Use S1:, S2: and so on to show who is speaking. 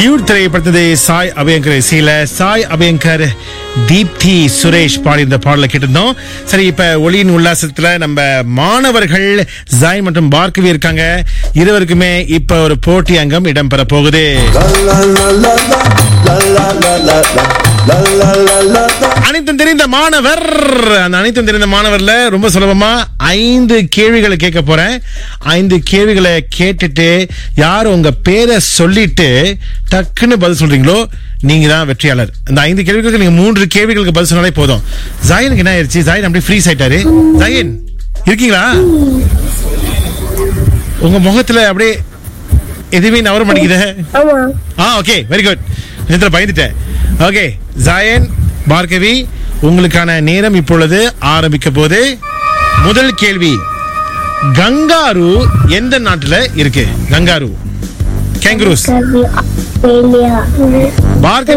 S1: Dude திரைப்படத்தது Sai Abhyankar இசையில சாய் அபியங்கர் தீப்தி சுரேஷ் பாடி இந்த பாடலை கேட்டிருந்தோம் சரி இப்ப ஒளியின் உல்லாசத்துல நம்ம மாணவர்கள் ஜாய் மற்றும் பார்க்கவி இருக்காங்க இருவருக்குமே இப்ப ஒரு போட்டி அங்கம் இடம்பெற போகுது அனைத்தும் தெரிந்த மாணவர் அந்த அனைத்தும் தெரிந்த மாணவர்ல ரொம்ப சுலபமா ஐந்து கேள்விகளை கேட்க போறேன் ஐந்து கேள்விகளை கேட்டுட்டு யார் உங்க பேரை சொல்லிட்டு டக்குன்னு பதில் சொல்றீங்களோ நீங்க தான் வெற்றியாளர் இந்த ஐந்து கேள்விகளுக்கு நீங்க மூன்று கேள்விகளுக்கு பதில் சொன்னாலே போதும் ஜாயினுக்கு என்ன ஆயிடுச்சு ஜாயின் அப்படியே ஃப்ரீஸ் ஆயிட்டாரு ஜாயின் இருக்கீங்களா உங்க முகத்துல அப்படியே எதுவுமே நவர மாட்டேங்குது
S2: ஆமா
S1: ஆ ஓகே வெரி குட் நேரத்துல பயந்துட்டேன் ஓகே ஜாயன் பார்கவி உங்களுக்கான நேரம் இப்பொழுது ஆரம்பிக்க போது முதல் கேள்வி கங்காரு எந்த நாட்டுல இருக்கு கங்காரு கேங்குரூஸ்
S2: ஆஸ்திரேலியா
S1: பார்கவி